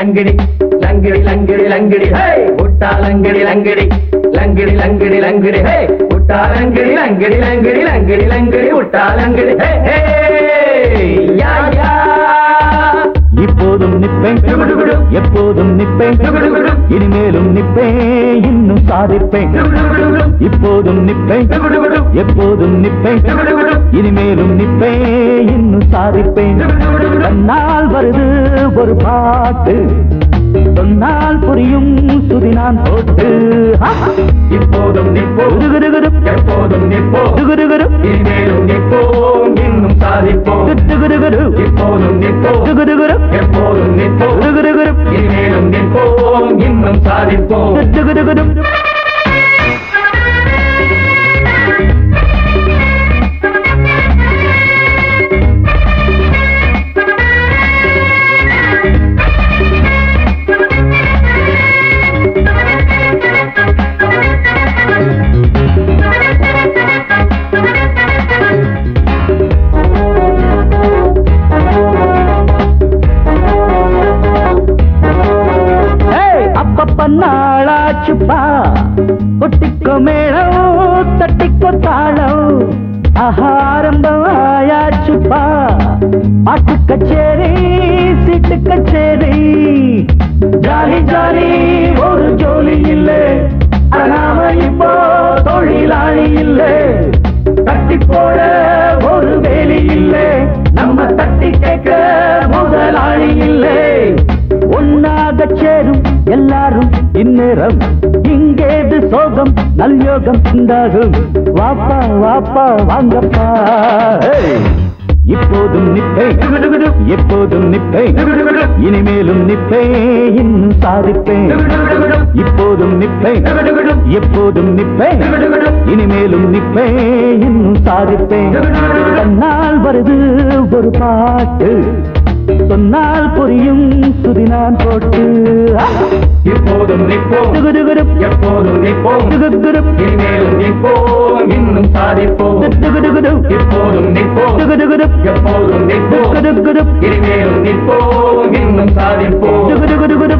லங்கிடி லங்கிடி லங்கிடி லங்கிடி ஹே முட்டா லங்கிடி லங்கிடி லங்கிடி லங்கிடி லங்கிடி ஹே முட்டா லங்கிடி லங்கிடி லங்கிடி லங்கிடி லங்கிடி முட்டா லங்கிடி ஹே ஹே யா யா இப்போதும் நிப்பேன் டுகுடுகுடு. எப்போதும் நிப்பேன் டுகுடுகுடு. இனிமேலும் நிப்பேன் இன்னும் சாதிப்பேன் டுகுடுகுடு. இப்போதும் நிப்பேன் டுகுடுகுடு. எப்போதும் நிப்பேன் டுகுடுகுடு. இனிமேலும் நிப்பேன் இன்னும் சாதிப்பேன் தன்னால் வருது ஒரு பாட்டு சொன்னால் புரியும் சுதி நான் போட்டு ஹா! இப்போதும் நிற்போம் குடுகுடுகுடு. எப்போதும் நிற்போம் குடுகுடுகுடு. இனிமேலும் நிற்போம் இன்னும் சாதிப்போம் குடுகுடுகுடு. இப்போதும் நிற்போம் குடுகுடுகுடு. எப்போதும் நிற்போம் குடுகுடுகுடு. இனிமேலும் நிற்போம் இன்னும் சாதிப்போம் குடுகுடுகுடு. ஏய், அப்பப்ப நாளாச்சுப்பா கொட்டிக்கோ மேளம் தட்டிக்கோ தாளம் ஆகாரம்பம் ஆயாச்சுப்பா பாட்டு கச்சேரி சீட்டு கச்சேரி ஜாலி ஜாலி ஒரு ஜோலி இல்ல அட நாம இப்போ தொழிலாளி இல்ல தட்டி போட ஒரு வேலி இல்ல நம்ம தட்டி கேட்க முதலாளி இல்லை ஒன்னாக சேரும் எல்லாரும் இந்நேரம் இங்கேது சோகம் நல்யோகம் உண்டாகும் வாப்பா வாப்பா வாங்கப்பா ஹேய்! இப்போதும் நிப்பேன் எப்போதும் நிப்பேன் இனிமேலும் நிப்பேன் இன்னும் சாதிப்பேன் இப்போதும் நிப்பேன் எப்போதும் நிப்பேன் இனிமேலும் நிப்பேன் இன்னும் சாதிப்பேன் தன்னால் வருது ஒரு பாட்டு சொன்னால் புரியும் சுதி நான் போட்டு ஆ! இப்போதும் நிற்போம் துகுதுகுடு. எப்போதும் நிற்போம் துகுதுகுடு. இனிமேலும் நிற்போம் இன்னும் சாதிப்போம் துகுதுகுடு. இப்போதும் நிற்போம் துகுதுகுடு. எப்போதும் நிற்போம் துகுதுகுடு. இனிமேலும் நிற்போம் இன்னும் சாதிப்போம் துகுதுகுடுகுடு.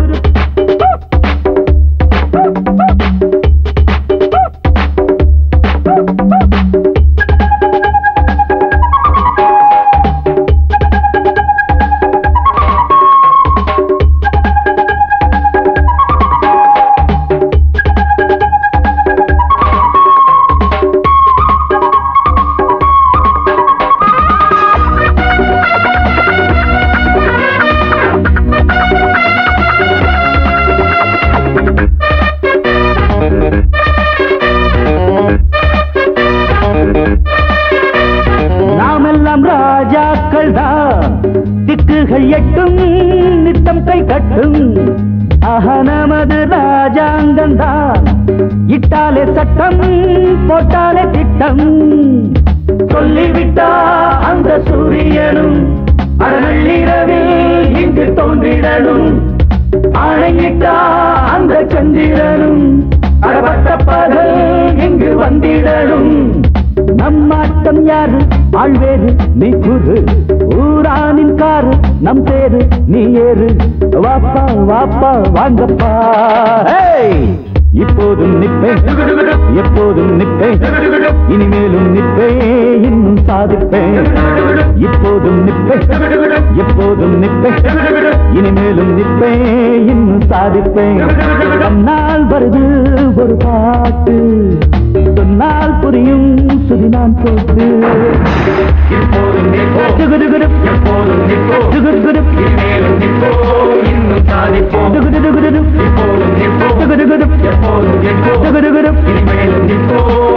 நாமெல்லாம் ராஜாக்கள் தான் திக்குகள் எட்டும் நித்தம் கை கட்டும் ஆஹா நமது ராஜாங்கம் தான் இட்டாலே சட்டம் போட்டாலே திட்டம் சொல்லிவிட்டா அந்த சூரியனும் அடநள்ளிரவில் இங்கு தோன்றிடணும் ஆணையிட்டா அந்த சந்திரனும் அடபட்ட பகல் இங்கு வந்திடணும் நம்மாட்டம் யாரு ஆழ்வேறு நீ குரு ஊரானின் காரு நம் தேரு நீ ஏறு வாப்பா வாப்பா வாங்கப்பா ஹேய்! இப்போதும் நிப்பேன் எப்போதும் நிப்பேன் இனிமேலும் நிப்பேன் இன்னும் சாதிப்பேன் இப்போதும் நிப்பேன் எப்போதும் நிப்பேன் இனிமேலும் நிப்பேன் இன்னும் சாதிப்பேன் தன்னால் வருது ஒரு பாட்டு சொன்னால் புரியும் சுதி நான் போட்டு இப்போதும் நிற்போம் துகுதுகுடு. எப்போதும் நிற்போம் துகுதுகுடு. இனிமேலும் நிற்போம் இன்னும் சாதிப்போம் துகுதுகுடுகுடு. இப்போதும் நிற்போம் துகுதுகுடு. எப்போதும் நிற்போம் துகுதுகுடு. இனிமேலும் நிற்போம்